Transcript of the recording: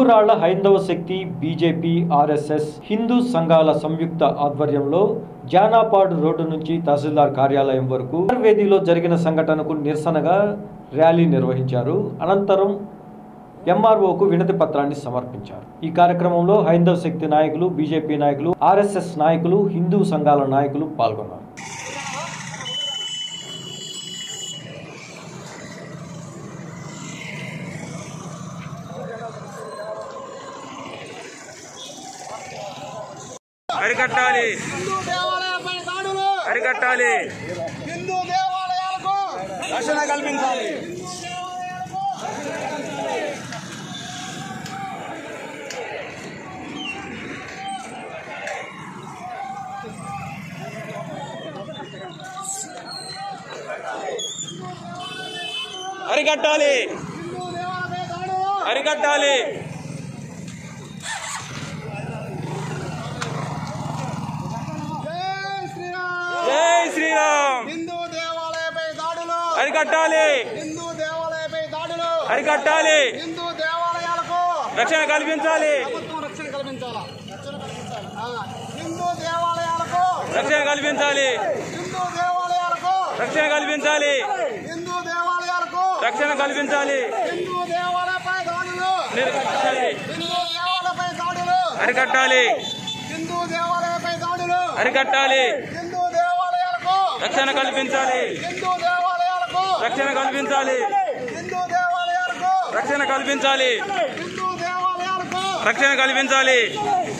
పిడుగురాళ్ల హైందవ శక్తి BJP RSS Hindu సంఘాల సంయుక్త ఆధ్వర్యంలో జానాపాడు రోడ్డు నుంచి తహసీల్దార్ కార్యాలయం వరకు వేదిలో జరిగిన సంఘటనకు నిరసనగా ర్యాలీ నిర్వహించారు అనంతరం ఎంఆర్ఓకు వినతి పత్రాన్ని సమర్పించారు ఈ కార్యక్రమంలో హైందవ శక్తి నాయకులు బీజేపీ నాయకులు ఆర్ఎస్ఎస్ నాయకులు హిందూ సంఘాల నాయకులు పాల్గొన్నారు అరికట్టాలి హిందూ దేవాలయాలపై దాడులు అరికట్టాలి హిందూ దేవాలయాలకు రక్షణ కల్పించాలి అరికట్టాలి హిందూ దేవాలయాలపై దాడులు అరికట్టాలి జై శ్రీరామ్ జై శ్రీరామ్ హిందూ దేవాలయపై దాడులు అరికట్టాలి హిందూ దేవాలయపై దాడులు అరికట్టాలి హిందూ దేవాలయాలకు రక్షణ కల్పించాలి ప్రభుత్వం రక్షణ కల్పించాలా రక్షణ కల్పించాలి ఆ. హిందూ దేవాలయాలకు రక్షణ కల్పించాలి హిందూ దేవాలయాలకు రక్షణ కల్పించాలి హిందూ దేవాలయాలకు రక్షణ కల్పించాలి హిందూ దేవాలయపై దాడులు అరికట్టాలి హిందూ దేవాలయపై దాడులు అరికట్టాలి హిందూ దేవాలయపై దాడులు అరికట్టాలి హిందూ దేవాలయాలకు రక్షణ కల్పించాలి హిందూ దేవాలయాలకు రక్షణ కల్పించాలి హిందూ దేవాలయాలకు రక్షణ కల్పించాలి హిందూ దేవాలయాలకు రక్షణ కల్పించాలి